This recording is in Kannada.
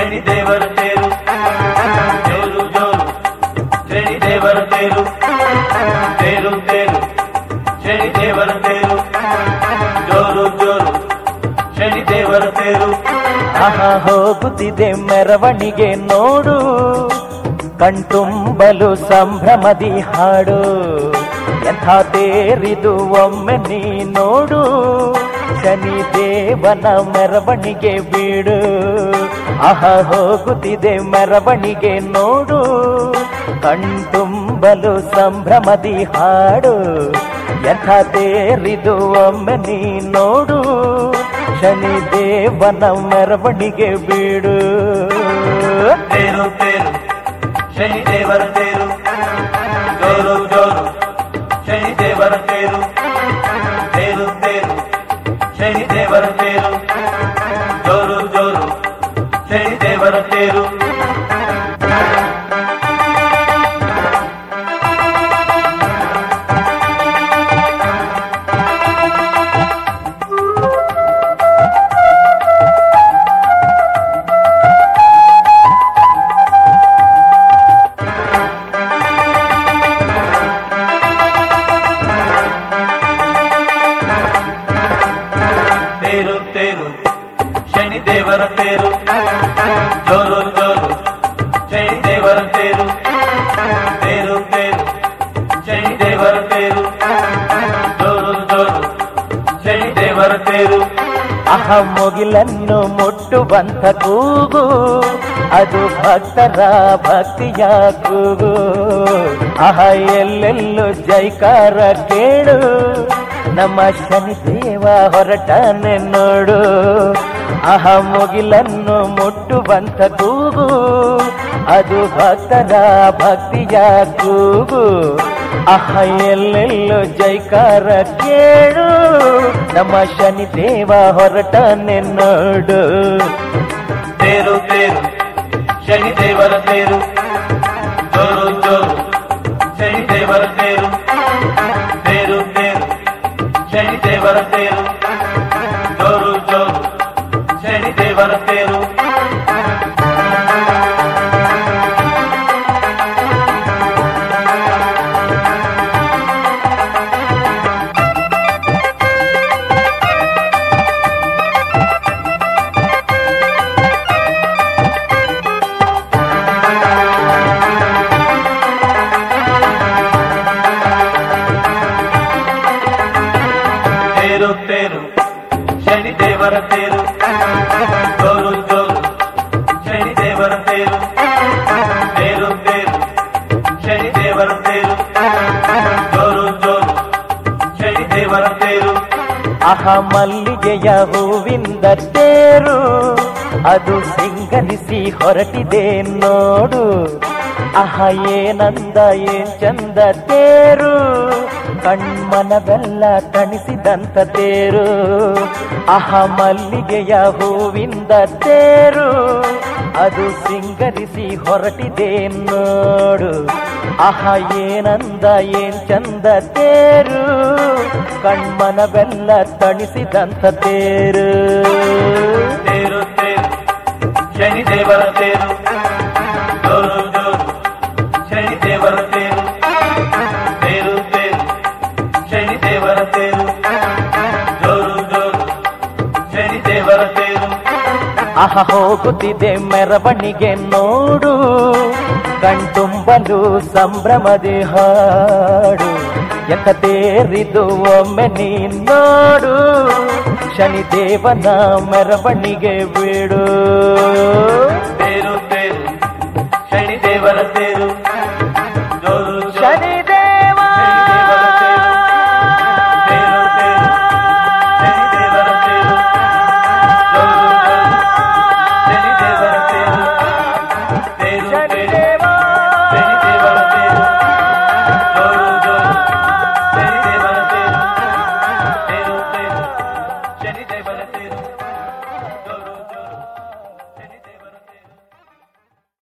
ಶನಿ ದೇವರ ತೇರು ತೇರು ಜೋರು ಶನಿ ದೇವರ ತೇರು ತೇರು ತೇರು ಶನಿ ದೇವರ ತೇರು ಜೋರು ಜೋರು ಶನಿ ದೇವರ ತೇರು ಆಹಾ ಹೋಗುತ್ತಿದೆ ಮೆರವಣಿಗೆ ನೋಡು ಕಣ್ತುಂಬಲು ಸಂಭ್ರಮದಿ ಹಾಡು ಎಂಥ ತೇರಿದು ಒಮ್ಮೆ ನೀ ನೋಡು ಶನಿ ದೇವನ ಮೆರವಣಿಗೆ ಬೀಡು ಆಹ ಹೋಗುತ್ತಿದೆ ಮೆರವಣಿಗೆ ನೋಡು ಕಣ್ತುಂಬಲು ಸಂಭ್ರಮದಿ ಹಾಡು ಎಂಥ ತೇರಿದು ಒಮ್ಮೆ ನೀ ನೋಡು ಶನಿ ದೇವನ ಮೆರವಣಿಗೆ ಬೀಡು ತೇರು ತೇರು ಶನಿ ದೇವರ ತೇರು ಜೋರು ಜೋರು ಶನಿ ದೇವರ ತೇರು ತೇರು ತೇರು ಶನಿ ದೇವರ ತೇರು ಜೋರು ಜೋರು ಶನಿ ದೇವರ ತೇರು ತೇರು ತೇರು ಶನಿ ದೇವರ ತೇರು ಜೋರು ಜೋರು ಶನಿ ದೇವರ ತೇರು ತೇರು ತೇರು ಶನಿ ದೇವರ ತೇರು ಜೋರು ಜೋರು ಶನಿ ದೇವರ ತೇರು ಅಹ ಮುಗಿಲನ್ನು ಮುಟ್ಟುವಂತ ಕೂಗು ಅದು ಭಕ್ತರ ಭಕ್ತಿಯ ಕೂಗು ಅಹ ಎಲ್ಲೆಲ್ಲೂ ಜೈಕಾರ ಕೇಳು ನಮ್ಮ ಶನಿ ದೇವ ಹೊರಟನೆ ನೋಡು ಅಹ ಮುಗಿಲನ್ನು ಮುಟ್ಟುವಂತ ಕೂಗು ಅದು ಭಕ್ತರ ಭಕ್ತಿಯ ಕೂಗು ಅಹ ಎಲ್ಲೆಲ್ಲೋ ಜೈಕಾರ ಕೇಳು ನಮ್ಮ ಶನಿ ದೇವ ಹೊರಟನೆ ನೋಡು ತೇರು ತೇರು ಶನಿ ದೇವರ ತೇರು ಜೋರು ಜೋರು ಶನಿ ದೇವರ ತೇರು ತೇರು ತೇರು ಶನಿ ದೇವರ ತೇರು ಜೋರು ಜೋರು ಶನಿ ದೇವರ ತೇರು ತೇರು ತೇರು ಶನಿ ದೇವರ ತೇರು ಜೋರು ಜೋರು ಶನಿ ದೇವರ ತೇರು ತೇರು ತೇರು ಶನಿ ದೇವರ ತೇರು ಜೋರು ಜೋರು ಶನಿ ದೇವರ ತೇರು ಅಹ ಮಲ್ಲಿಗೆಯ ಹೂವಿಂದ ತೇರು ಅದು ಸಿಂಗರಿಸಿ ಹೊರಟಿದೆ ನೋಡು ಅಹ ಏನಂದ ಏನ್ ಚಂದ ತೇರು ಕಣ್ಮನವೆಲ್ಲ ತಣಿಸಿದಂತ ತೇರು ಅಹ ಮಲ್ಲಿಗೆಯ ಹೂವಿಂದ ತೇರು ಅದು ಸಿಂಗರಿಸಿ ಹೊರಟಿದೆ ನೋಡು ಅಹ ಏನಂದ ಏನ್ ಚಂದ ತೇರು ಕಣ್ಮನವೆಲ್ಲ ತಣಿಸಿದಂತ ತೇರು ತೇರು ತೇರು ಶನಿ ದೇವರ ತೇರು ಜೋರು ಜೋರು ಶನಿ ದೇವರ ತೇರು ತೇರು ತೇರು ಶನಿ ದೇವರ ತೇರು ಜೋರು ಜೋರು ಶನಿ ದೇವರ ತೇರು ಅಹ ಹೋಗುತ್ತಿದೆ ಮೆರವಣಿಗೆ ನೋಡು ಕಣ್ತುಂಬಲು ಸಂಭ್ರಮದಿ ಹಾಡು ಎಂತ ತೇರಿದು ಒಮ್ಮೆ ನೀ ನೋಡು ಶನಿ ದೇವನ ಮೆರವಣಿಗೆ ಬಿಡು ತೇರು ತೇರು ಶನಿ ದೇವರ ತೇರು ಜೋರು ಜೋರು ಶನಿ ದೇವ ತೇರು ತೇರು ಶನಿ ದೇವರ ತೇರು ಜೋರು ಜೋರು ಶನಿ ದೇವರ ತೇರು ತೇರು ಶನಿ ತೇರು ದೇವ ಶನಿ ದೇವರ ತೇರು ಜೋರು ಜೋರು ಶನಿ ದೇವರ ತೇರು ತೇರು ತೇರು ಶನಿ ದೇವರ ತೇರು